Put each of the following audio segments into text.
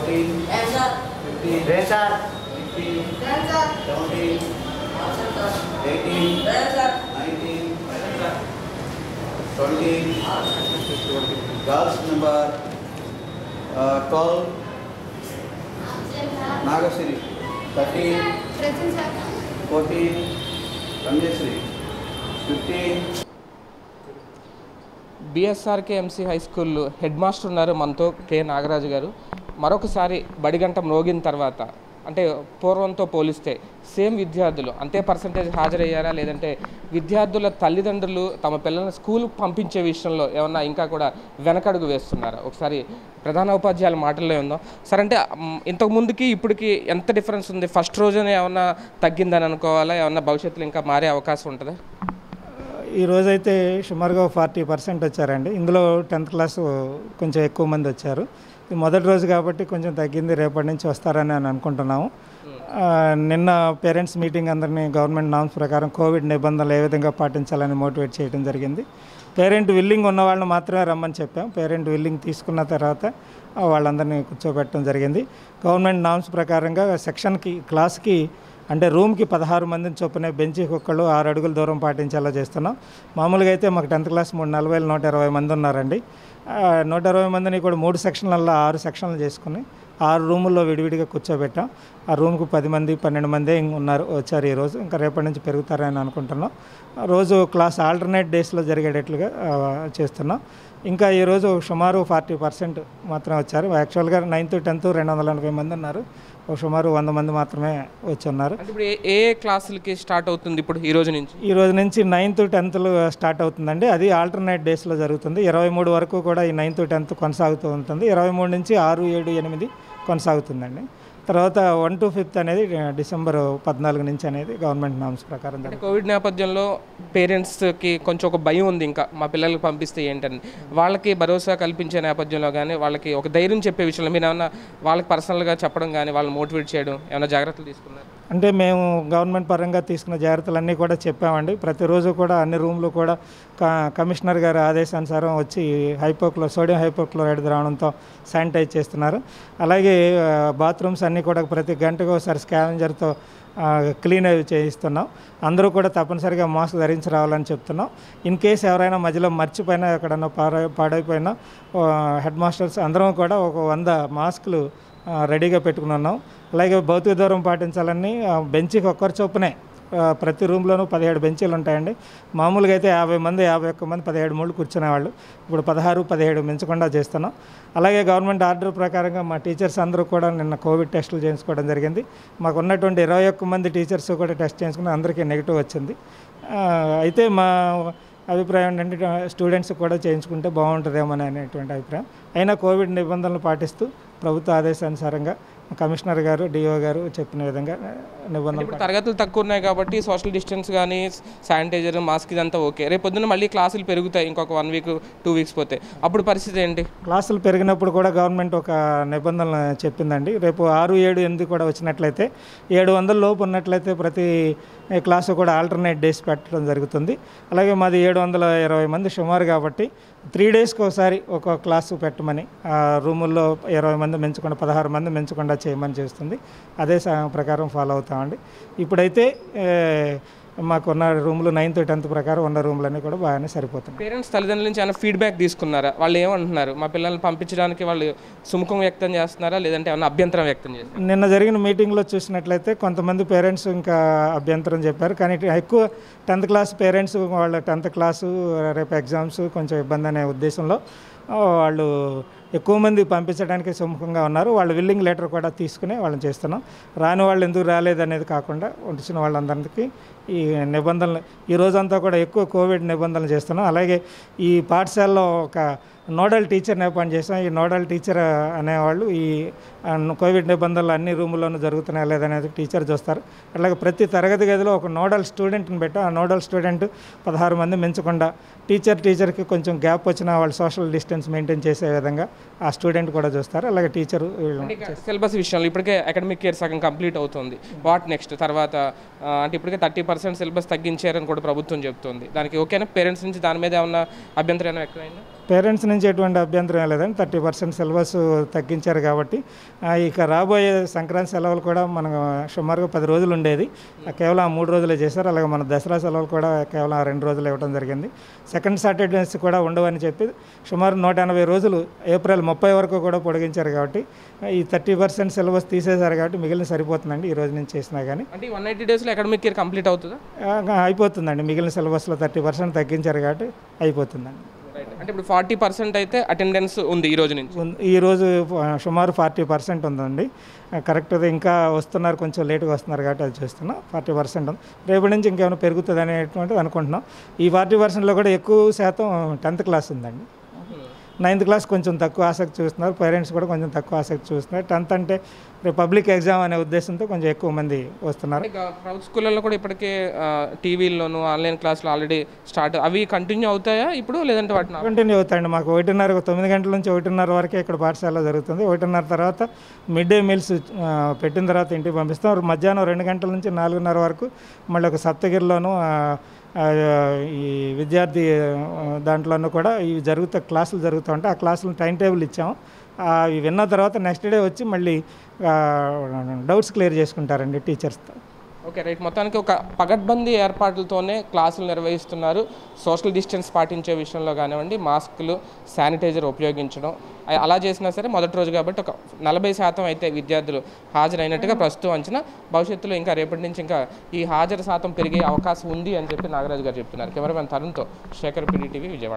14, 15, రే sir 16, 17, 18, 19, 20, girls number uh, 12, Nagasiri, 13, Present sir. 14, Ramjeshri, 15, BSRK MC high school head master ఉన్నారు మనతో K Nagaraju గారు మరొకసారి బడిగంట మ్రోగిన తర్వాత అంటే పూర్వంతో పోలిస్తే సేమ్ విద్యార్థులు అంతే పర్సంటేజ్ హాజరయ్యారా లేదంటే విద్యార్థుల తల్లిదండ్రులు తమ పిల్లల్ని స్కూల్ పంపించే విషయంలో ఏమన్నా ఇంకా కూడా వెనకడుగు వేస్తున్నారా ఒకసారి ప్రధాన ఉపాధ్యాయుల మాటల్లో ఉందాం సరే అంటే మ్, ఇంతకు ముందుకి ఇప్పటికి ఎంత డిఫరెన్స్ ఉంది ఫస్ట్ రోజునే ఏమన్నా తగ్గిందని అనుకోవాలా ఏమన్నా భవిష్యత్తులో ఇంకా మారే అవకాశం ఉంటుందా ఈ రోజైతే సుమారుగా ఫార్టీ పర్సెంట్ వచ్చారండి ఇందులో టెన్త్ క్లాస్ కొంచెం ఎక్కువ మంది వచ్చారు ఇది మొదటి రోజు కాబట్టి కొంచెం తగ్గింది రేపటి నుంచి వస్తారని అని అనుకుంటున్నాము ఆ, నిన్న పేరెంట్స్ మీటింగ్ అందరినీ గవర్నమెంట్ నామ్స్ ప్రకారం కోవిడ్ నిబంధనలు ఏ విధంగా పాటించాలని మోటివేట్ చేయడం జరిగింది పేరెంట్ విల్లింగ్ ఉన్న వాళ్ళని మాత్రమే రమ్మని చెప్పాం పేరెంట్ విల్లింగ్ తీసుకున్న తర్వాత ఆ, వాళ్ళందరినీ కూర్చోబెట్టడం జరిగింది గవర్నమెంట్ నామ్స్ ప్రకారంగా సెక్షన్కి క్లాస్కి అంటే రూమ్కి పదహారు మందిని చొప్పున బెంచ్కి ఒక్కళ్ళు ఆరు అడుగుల దూరం పాటించేలా చేస్తున్నాం మామూలుగా అయితే మాకు టెన్త్ క్లాస్ మూడు నలభై నూట ఇరవై మంది ఉన్నారండి ఆ, నూట ఇరవై మందిని కూడా మూడు సెక్షన్లలో ఆరు సెక్షన్లు చేసుకుని ఆరు రూముల్లో విడివిడిగా కూర్చోబెట్టాం ఆ రూమ్కి పది మంది పన్నెండు మంది ఉన్నారు వచ్చారు ఈరోజు ఇంకా రేపటి నుంచి పెరుగుతారని అనుకుంటున్నాం ఆ రోజు క్లాస్ ఆల్టర్నేట్ డేస్లో జరిగేటట్లుగా ఆ, చేస్తున్నాం ఇంకా ఈరోజు సుమారు ఫార్టీ పర్సెంట్ మాత్రమే వచ్చారు యాక్చువల్గా నైన్త్ టెన్త్ రెండు వందల ఎనభై మంది ఉన్నారు ఒక సుమారు వంద మంది మాత్రమే వచ్చి ఉన్నారు అంటే ఇప్పుడు ఏ ఏ క్లాసులకి స్టార్ట్ అవుతుంది ఇప్పుడు ఈ రోజు నుంచి ఈ రోజు నుంచి నైన్త్ టెన్త్లు స్టార్ట్ అవుతుందండి అది ఆల్టర్నేట్ డేస్లో జరుగుతుంది ఇరవై మూడు వరకు కూడా ఈ నైన్త్ టెన్త్ కొనసాగుతూ ఉంటుంది ఇరవై మూడు నుంచి ఆరు ఏడు ఎనిమిది కొనసాగుతుందండి తర్వాత వన్ టు ఫిఫ్త్ అనేది డిసెంబర్ పద్నాలుగు నుంచి అనేది గవర్నమెంట్ నామ్స్ ప్రకారం అంటే జరుగుతుంది కోవిడ్ నేపథ్యంలో పేరెంట్స్కి కొంచెం ఒక భయం ఉంది ఇంకా మా పిల్లలకి పంపిస్తే ఏంటని వాళ్ళకి భరోసా కల్పించే నేపథ్యంలో కానీ వాళ్ళకి ఒక ధైర్యం చెప్పే విషయంలో మీరు ఏమన్నా వాళ్ళకి పర్సనల్గా చెప్పడం కానీ వాళ్ళని మోటివేట్ చేయడం ఏమైనా జాగ్రత్తలు తీసుకున్నారు అంటే మేము గవర్నమెంట్ పరంగా తీసుకున్న జాగ్రత్తలన్నీ కూడా చెప్పామండి ప్రతిరోజు కూడా అన్ని రూమ్లు కూడా క- కమిషనర్ గారి ఆదేశానుసారం వచ్చి హైపోక్లో సోడియం హైపోక్లోరైడ్ ద్రావణంతో శానిటైజ్ చేస్తున్నారు అలాగే ఆ, బాత్రూమ్స్ అన్నీ కూడా ప్రతి గంటకు ఒకసారి స్కావెంజర్తో క్లీన్ అవి చేయిస్తున్నాం అందరూ కూడా తప్పనిసరిగా మాస్క్ ధరించి రావాలని చెప్తున్నాం ఇన్ కేస్ ఎవరైనా మధ్యలో మర్చిపోయినా ఎక్కడన్నా పాడై పాడైపోయినా ఆ, హెడ్ మాస్టర్స్ అందరం కూడా ఒక వంద మాస్కులు ఆ, రెడీగా పెట్టుకుని ఉన్నాం అలాగే భౌతిక దూరం పాటించాలని ఆ, బెంచ్కి ఒక్కరి చొప్పునే ఆ, ప్రతి రూమ్లోనూ పదిహేడు బెంచీలు ఉంటాయండి మామూలుగా అయితే యాభై మంది యాభై ఒక్క మంది పదిహేడు మూడు కూర్చునేవాళ్ళు ఇప్పుడు పదహారు పదిహేడు మించకుండా చేస్తున్నాం అలాగే గవర్నమెంట్ ఆర్డర్ ప్రకారంగా మా టీచర్స్ అందరూ కూడా నిన్న కోవిడ్ టెస్టులు చేయించుకోవడం జరిగింది మాకు ఉన్నటువంటి ఇరవై ఒక్క మంది టీచర్స్ కూడా టెస్ట్ చేయించుకుని అందరికీ నెగిటివ్ వచ్చింది ఆ, అయితే మా అభిప్రాయం ఏంటంటే స్టూడెంట్స్ కూడా చేయించుకుంటే బాగుంటుందేమో అనేటువంటి అభిప్రాయం అయినా కోవిడ్ నిబంధనలు పాటిస్తూ ప్రభుత్వ ఆదేశానుసారంగా కమిషనర్ గారు డిఓ గారు చెప్పిన విధంగా నిబంధనలు ఇప్పుడు తరగతులు తక్కువ ఉన్నాయి కాబట్టి సోషల్ డిస్టెన్స్ కానీ శానిటైజర్ మాస్క్ ఇదంతా ఓకే రేపు పొద్దున్న మళ్ళీ క్లాసులు పెరుగుతాయి ఇంకొక వన్ వీక్ టూ వీక్స్ పోతే అప్పుడు పరిస్థితి ఏంటి క్లాసులు పెరిగినప్పుడు కూడా గవర్నమెంట్ ఒక నిబంధనలు చెప్పిందండి రేపు ఆరు ఏడు ఎనిమిది కూడా వచ్చినట్లయితే ఏడు వందల లోపు ఉన్నట్లయితే ప్రతి క్లాసు కూడా ఆల్టర్నేట్ డేస్ పెట్టడం జరుగుతుంది అలాగే మాది ఏడు వందల ఇరవై మంది సుమారు కాబట్టి త్రీ డేస్కి ఒకసారి ఒక క్లాసు పెట్టమని ఆ రూముల్లో ఇరవై మంది పెంచకుండా పదహారు మంది పెంచకుండా చేయమని చేస్తుంది అదే స- ప్రకారం ఫాలో అవుతామండి ఇప్పుడైతే ఏ, మాకున్న రూములు నైన్త్ టెన్త్ ప్రకారం ఉన్న రూములన్నీ కూడా బాగానే సరిపోతున్నాయి పేరెంట్స్ తల్లిదండ్రుల నుంచి ఏమైనా ఫీడ్బ్యాక్ తీసుకున్నారా వాళ్ళు ఏమంటున్నారు మా పిల్లల్ని పంపించడానికి వాళ్ళు సుముఖం వ్యక్తం చేస్తున్నారా లేదంటే ఏమైనా అభ్యంతరం వ్యక్తం చేస్తున్నారా నిన్న జరిగిన మీటింగ్లో చూసినట్లయితే కొంతమంది పేరెంట్స్ ఇంకా అభ్యంతరం చెప్పారు కానీ ఇటు ఎక్కువ టెన్త్ క్లాస్ పేరెంట్స్ వాళ్ళ టెన్త్ క్లాసు రేపు ఎగ్జామ్స్ కొంచెం ఇబ్బంది అనే ఉద్దేశంలో ఆ, వాళ్ళు ఎక్కువ మంది పంపించడానికి సుముఖంగా ఉన్నారు వాళ్ళు విల్లింగ్ లెటర్ కూడా తీసుకుని వాళ్ళని చేస్తున్నాం రాని వాళ్ళు ఎందుకు రాలేదు అనేది కాకుండా వచ్చిన వాళ్ళందరికీ ఈ నిబంధనలు ఈ రోజంతా కూడా ఎక్కువ కోవిడ్ నిబంధనలు చేస్తున్నాం అలాగే ఈ పాఠశాలలో ఒక నోడల్ టీచర్ని అపాయింట్ చేసాం ఈ నోడల్ టీచర్ అనేవాళ్ళు ఈ ఆ, కోవిడ్ నిబంధనలు అన్ని రూముల్లోనూ జరుగుతున్నాయా లేదనేది టీచర్ చూస్తారు అట్లాగే ప్రతి తరగతి గదిలో ఒక నోడల్ స్టూడెంట్ని పెట్టాం ఆ నోడల్ స్టూడెంట్ పదహారు మంది మించకుండా టీచర్ టీచర్కి కొంచెం గ్యాప్ వచ్చినా వాళ్ళు సోషల్ డిస్టెన్స్ మెయింటైన్ చేసే విధంగా ఆ స్టూడెంట్ కూడా చూస్తారు అలాగే టీచరు అంటే ఇక సిలబస్ విషయంలో ఇప్పటికే అకాడమిక్ ఇయర్ సగం కంప్లీట్ అవుతుంది వాట్ నెక్స్ట్ తర్వాత ఆ, అంటే ఇప్పటికే థర్టీ పర్సెంట్ సిలబస్ తగ్గించారని కూడా ప్రభుత్వం చెప్తుంది దానికి ఓకేనా పేరెంట్స్ నుంచి దాని మీద ఏమన్నా అభ్యంతరం ఏమైనా వ్యక్తమైందా పేరెంట్స్ నుంచి ఎటువంటి అభ్యంతరం ఏం లేదండి థర్టీ పర్సెంట్ సిలబస్ తగ్గించారు కాబట్టి ఆ, ఇక రాబోయే సంక్రాంతి సెలవులు కూడా మనకు సుమారుగా పది రోజులు ఉండేది ఆ, కేవలం ఆ మూడు రోజులే చేశారు అలాగే మన దసరా సెలవులు కూడా కేవలం ఆ రెండు రోజులు ఇవ్వడం జరిగింది సెకండ్ సాటర్డేస్ కూడా ఉండవని చెప్పి సుమారు నూట ఎనభై రోజులు ఏప్రిల్ ముప్పై వరకు కూడా పొడిగించారు కాబట్టి ఈ థర్టీ పర్సెంట్ సిలబస్ తీసేశారు కాబట్టి మిగిలిన సరిపోతుందండి ఈ రోజు నుంచి చేసినా కానీ అంటే వన్ ఎయిటీ డేస్లో అకాడమిక్ ఇయర్ కంప్లీట్ అవుతుందా ఆ, అయిపోతుందండి మిగిలిన సిలబస్లో థర్టీ పర్సెంట్ తగ్గించారు కాబట్టి అయిపోతుందండి రైట్ అంటే ఇప్పుడు ఫార్టీ పర్సెంట్ అయితే అటెండెన్స్ ఉంది ఈ రోజు నుంచి ఉన్- ఈ రోజు ఆ, సుమారు ఫార్టీ పర్సెంట్ ఉందండి ఆ, కరెక్ట్గా ఇంకా వస్తున్నారు కొంచెం లేట్గా వస్తున్నారు కాబట్టి అది చూస్తున్నాం ఫార్టీ పర్సెంట్ ఉంది రేపటి నుంచి ఇంకేమైనా పెరుగుతుంది అనేటువంటిది అనుకుంటున్నాం ఈ ఫార్టీ పర్సెంట్లో కూడా ఎక్కువ శాతం టెన్త్ క్లాస్ ఉందండి నైన్త్ క్లాస్ కొంచెం తక్కువ ఆసక్తి చూస్తున్నారు పేరెంట్స్ కూడా కొంచెం తక్కువ ఆసక్తి చూస్తున్నారు టెన్త్ అంటే రేపు పబ్లిక్ ఎగ్జామ్ అనే ఉద్దేశంతో కొంచెం ఎక్కువ మంది వస్తున్నారు అంటే ప్రైవేట్ స్కూళ్ళల్లో కూడా ఇప్పటికే టీవీల్లోను ఆన్లైన్ క్లాసులు ఆల్రెడీ స్టార్ట్ అవి కంటిన్యూ అవుతాయా ఇప్పుడు లేదంటే వాటిని కంటిన్యూ అవుతాయండి మాకు ఒకటిన్నర తొమ్మిది గంటల నుంచి ఒకటిన్నర వరకే ఇక్కడ పాఠశాల జరుగుతుంది ఒకటిన్నర తర్వాత మిడ్ డే మీల్స్ ఆ, పెట్టిన తర్వాత ఇంటికి పంపిస్తాం మధ్యాహ్నం రెండు గంటల నుంచి నాలుగున్నర వరకు మళ్ళీ ఒక సప్తగిరిలోను ఆ, ఆ, ఈ విద్యార్థి ఆ, దాంట్లోనూ కూడా ఇవి జరుగుతా క్లాసులు జరుగుతూ ఉంటాయి ఆ క్లాసులు టైం టేబుల్ ఇచ్చాము ఆ, ఇవి విన్న తర్వాత నెక్స్ట్ డే వచ్చి మళ్ళీ డౌట్స్ క్లియర్ చేసుకుంటారండి టీచర్స్తో ఓకే రైట్ మొత్తానికి ఒక పగడ్బందీ ఏర్పాట్లతోనే క్లాసులు నిర్వహిస్తున్నారు సోషల్ డిస్టెన్స్ పాటించే విషయంలో కానివ్వండి మాస్కులు శానిటైజర్ ఉపయోగించడం అ- అలా చేసినా సరే మొదటి రోజు కాబట్టి ఒక నలభై శాతం అయితే విద్యార్థులు హాజరైనట్టుగా ప్రస్తుతం అంచనా భవిష్యత్తులో ఇంకా రేపటి నుంచి ఇంకా ఈ హాజరు శాతం పెరిగే అవకాశం ఉంది అని చెప్పి నాగరాజు గారు చెప్తున్నారు కెమెరామెన్ తరుణ్తో శేఖర్ పిడిటీవీ విజయవాడ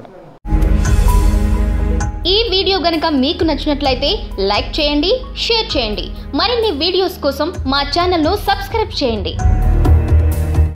ఈ వీడియో గనుక మీకు నచ్చినట్లయితే లైక్ చేయండి షేర్ చేయండి మరిన్ని వీడియోస్ కోసం మా ఛానల్ను సబ్స్క్రైబ్ చేయండి